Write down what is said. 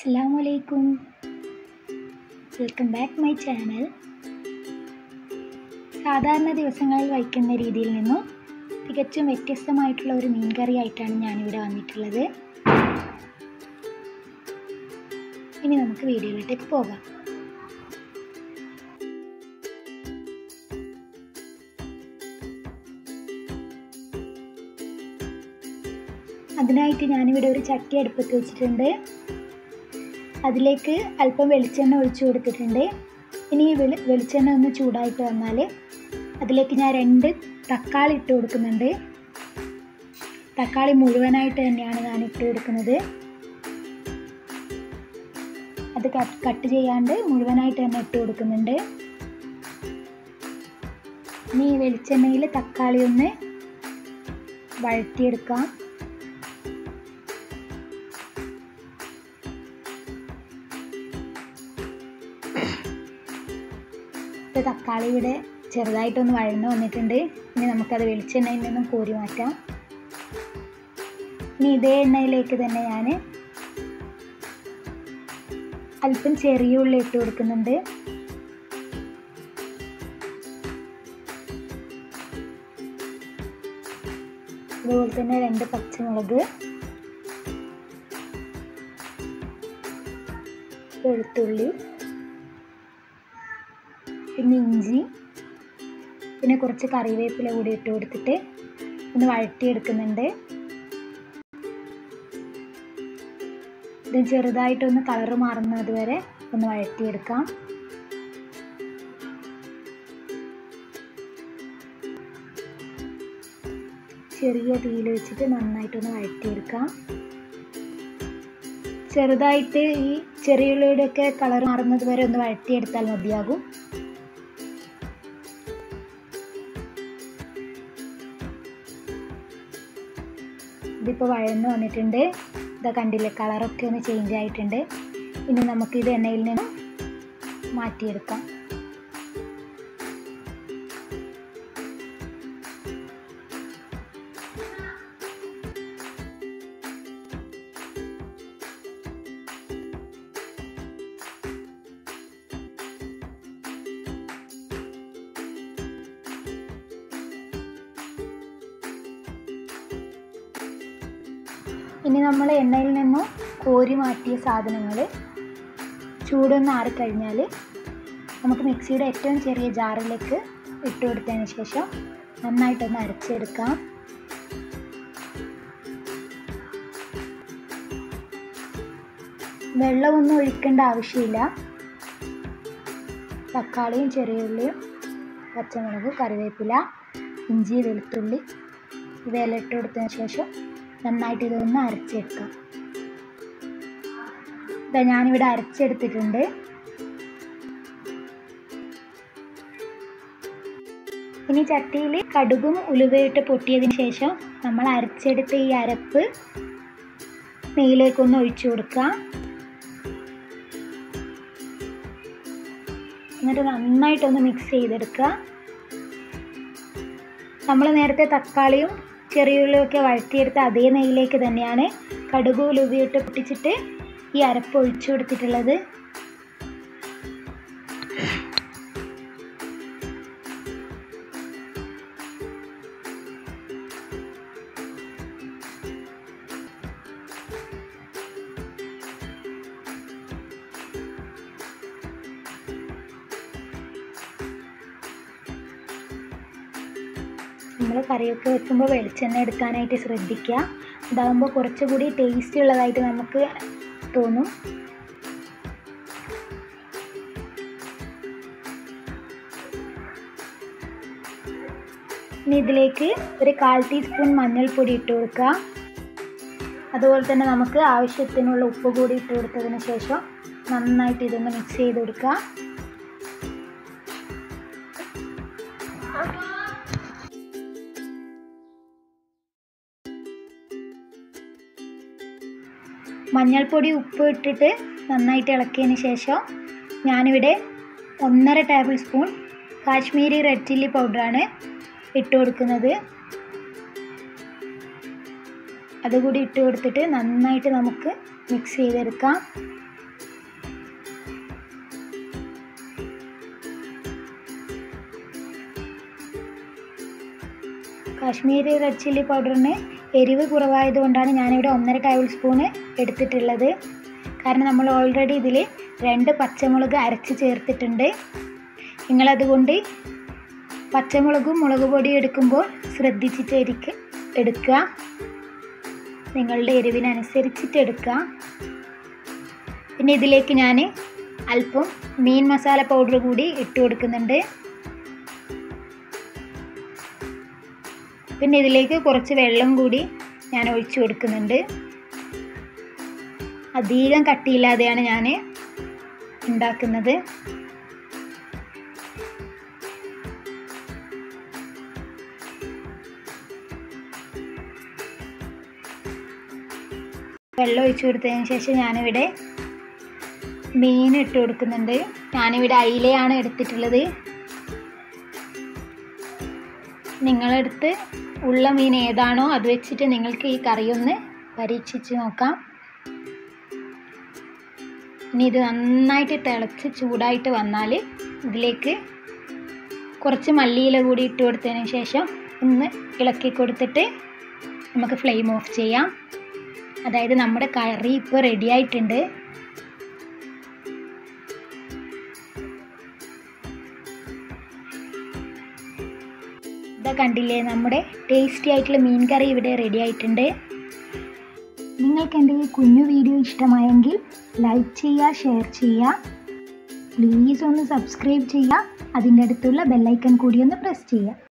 അസ്സലാമു അലൈക്കും welcome back my channel സാധാരണ ദിവസങ്ങളിൽ വയ്ക്കുന്ന രീതിയിൽ നിന്നും തികച്ചും വ്യത്യസ്തമായിട്ടുള്ള ഒരു മീൻ കറി ആയിട്ടാണ് ഞാനിവിടെ വന്നിട്ടുള്ളത് ഇനി നമുക്ക് വീഡിയോയിലേക്ക് പോകാം അതിനായിട്ട് ഞാനിവിടെ ഒരു ചട്ടി അടുപ്പത്ത് വെച്ചിട്ടുണ്ട് അതിലേക്ക് അല്പം വെളിച്ചെണ്ണ ഒഴിച്ചു കൊടുത്തിട്ടുണ്ട് ഇനി ഈ വെളി വെളിച്ചെണ്ണ ഒന്ന് ചൂടായിട്ട് വന്നാൽ അതിലേക്ക് ഞാൻ രണ്ട് തക്കാളി ഇട്ട് കൊടുക്കുന്നുണ്ട് തക്കാളി മുഴുവനായിട്ട് തന്നെയാണ് ഞാൻ ഇട്ട് കൊടുക്കുന്നത് അത് കട്ട് ചെയ്യാണ്ട് മുഴുവനായിട്ട് തന്നെ ഇട്ട് കൊടുക്കുന്നുണ്ട് ഇനി ഈ വെളിച്ചെണ്ണയിൽ തക്കാളി ഒന്ന് വഴറ്റിയെടുക്കാം ഇപ്പോൾ തക്കാളി ഇവിടെ ചെറുതായിട്ടൊന്ന് വഴന്നു വന്നിട്ടുണ്ട് ഇനി നമുക്കത് വെളിച്ചെണ്ണയിൽ നിന്നും കോരി മാറ്റാം ഇനി ഇതേ എണ്ണയിലേക്ക് തന്നെ ഞാൻ അല്പം ചെറിയ ഉള്ളി ഇട്ട് കൊടുക്കുന്നുണ്ട് അതുപോലെ തന്നെ രണ്ട് പച്ചമുളക് വെളുത്തുള്ളി പിന്നെ ഇഞ്ചി പിന്നെ കുറച്ച് കറിവേപ്പില കൂടി ഇട്ട് കൊടുത്തിട്ട് ഒന്ന് വഴറ്റിയെടുക്കുന്നുണ്ട് ഇത് ചെറുതായിട്ടൊന്ന് കളറ് മാറുന്നത് വരെ ഒന്ന് വഴറ്റിയെടുക്കാം ചെറിയ തീയിൽ വെച്ചിട്ട് നന്നായിട്ടൊന്ന് വഴറ്റിയെടുക്കാം ചെറുതായിട്ട് ഈ ചെറിയുള്ളിയുടെയൊക്കെ കളർ മാറുന്നത് വരെ ഒന്ന് വഴറ്റിയെടുത്താൽ മതിയാകും ഇതിപ്പോൾ വഴന്ന് വന്നിട്ടുണ്ട് ഇതാ കണ്ടില്ലേ കളറൊക്കെ ഒന്ന് ചേഞ്ച് ആയിട്ടുണ്ട് ഇനി നമുക്കിത് എണ്ണയിൽ നിന്ന് മാറ്റിയെടുക്കാം ഇനി നമ്മൾ എണ്ണയിൽ നിന്നും കോരി മാറ്റിയ സാധനങ്ങൾ ചൂടൊന്ന് ആറിക്കഴിഞ്ഞാൽ നമുക്ക് മിക്സിയുടെ ഏറ്റവും ചെറിയ ജാറിലേക്ക് ഇട്ട് കൊടുത്തതിന് ശേഷം നന്നായിട്ടൊന്ന് അരച്ചെടുക്കാം വെള്ളമൊന്നും ഒഴിക്കേണ്ട ആവശ്യമില്ല തക്കാളിയും ചെറിയ ഉള്ളിയും പച്ചമുളക് കറിവേപ്പില ഇഞ്ചി വെളുത്തുള്ളി ഇവയെല്ലാം ഇട്ട് കൊടുത്തതിന് ശേഷം നന്നായിട്ട് ഇതൊന്ന് അരച്ചെടുക്കാം ഇതാ ഞാനിവിടെ അരച്ചെടുത്തിട്ടുണ്ട് ഇനി ചട്ടിയിൽ കടുകും ഉലുവയിട്ട് പൊട്ടിയതിന് ശേഷം നമ്മൾ അരച്ചെടുത്ത ഈ അരപ്പ് നെയ്യിലേക്കൊന്ന് ഒഴിച്ചു കൊടുക്കുക എന്നിട്ട് നന്നായിട്ടൊന്ന് മിക്സ് ചെയ്തെടുക്കുക നമ്മൾ നേരത്തെ തക്കാളിയും ചെറിയുള്ളിയൊക്കെ വഴറ്റിയെടുത്ത് അതേ നെയ്യിലേക്ക് തന്നെയാണ് കടുക് ഉലുവയിട്ട് പൊട്ടിച്ചിട്ട് ഈ അരപ്പ് ഒഴിച്ചു കൊടുത്തിട്ടുള്ളത് നമ്മൾ കറിയൊക്കെ വെക്കുമ്പോൾ വെളിച്ചെണ്ണ എടുക്കാനായിട്ട് ശ്രദ്ധിക്കുക ഇതാകുമ്പോൾ കുറച്ചുകൂടി ടേസ്റ്റ് ഉള്ളതായിട്ട് നമുക്ക് തോന്നും ഇനി ഇതിലേക്ക് ഒരു കാൽ ടീസ്പൂൺ മഞ്ഞൾപ്പൊടി ഇട്ട് കൊടുക്കുക അതുപോലെ തന്നെ നമുക്ക് ആവശ്യത്തിനുള്ള ഉപ്പ് കൂടി ഇട്ട് കൊടുത്തതിന് ശേഷം നന്നായിട്ട് ഇതൊന്ന് മിക്സ് ചെയ്ത് കൊടുക്കുക മഞ്ഞൾപ്പൊടി ഉപ്പ് ഇട്ടിട്ട് നന്നായിട്ട് ഇളക്കിയതിന് ശേഷം ഞാനിവിടെ ഒന്നര tablespoon Kashmiri red chilli പൗഡറാണ് ഇട്ട് കൊടുക്കുന്നത് അതുകൂടി ഇട്ട് കൊടുത്തിട്ട് നന്നായിട്ട് നമുക്ക് മിക്സ് ചെയ്തെടുക്കാം കാശ്മീരി റെഡ് ചില്ലി പൗഡറിന് എരിവ് കുറവായതുകൊണ്ടാണ് ഞാനിവിടെ ഒന്നര ടേബിൾ സ്പൂണ് എടുത്തിട്ടുള്ളത് കാരണം നമ്മൾ ഓൾറെഡി ഇതിൽ രണ്ട് പച്ചമുളക് അരച്ച് ചേർത്തിട്ടുണ്ട് നിങ്ങളതുകൊണ്ട് പച്ചമുളകും മുളക് പൊടിയും എടുക്കുമ്പോൾ ശ്രദ്ധിച്ചിട്ട് എരിക്ക എടുക്കുക നിങ്ങളുടെ എരിവിനനുസരിച്ചിട്ട് എടുക്കുക പിന്നെ ഇതിലേക്ക് ഞാൻ അല്പം മീൻ മസാല പൗഡർ കൂടി ഇട്ട് കൊടുക്കുന്നുണ്ട് പിന്നെ ഇതിലേക്ക് കുറച്ച് വെള്ളം കൂടി ഞാൻ ഒഴിച്ചു കൊടുക്കുന്നുണ്ട് അധികം കട്ടിയില്ലാതെയാണ് ഞാൻ ഉണ്ടാക്കുന്നത് വെള്ളം ഒഴിച്ചു കൊടുത്തതിന് ശേഷം ഞാനിവിടെ മീൻ ഇട്ട് കൊടുക്കുന്നുണ്ട് ഞാനിവിടെ അയിലയാണ് എടുത്തിട്ടുള്ളത് നിങ്ങളടുത്ത് ഉള്ള മീൻ ഏതാണോ അത് വെച്ചിട്ട് നിങ്ങൾക്ക് ഈ കറി ഒന്ന് പരീക്ഷിച്ച് നോക്കാം ഇനി ഇത് നന്നായിട്ട് തിളച്ച് ചൂടായിട്ട് വന്നാൽ ഇതിലേക്ക് കുറച്ച് മല്ലിയില കൂടി ഇട്ട് കൊടുത്തതിന് ശേഷം ഒന്ന് ഇളക്കി കൊടുത്തിട്ട് നമുക്ക് ഫ്ലെയിം ഓഫ് ചെയ്യാം അതായത് നമ്മുടെ കറി ഇപ്പോൾ റെഡി ആയിട്ടുണ്ട് ഇതാ കണ്ടില്ലേ നമ്മുടെ ടേസ്റ്റി ആയിട്ടുള്ള മീൻ കറി ഇവിടെ റെഡി ആയിട്ടുണ്ട് നിങ്ങൾക്ക് എൻ്റെ ഈ കുഞ്ഞു വീഡിയോ ഇഷ്ടമായെങ്കിൽ ലൈക്ക് ചെയ്യുക ഷെയർ ചെയ്യുക പ്ലീസ് ഒന്ന് സബ്സ്ക്രൈബ് ചെയ്യുക അതിൻ്റെ അടുത്തുള്ള ബെല്ലൈക്കൺ കൂടി ഒന്ന് പ്രസ് ചെയ്യുക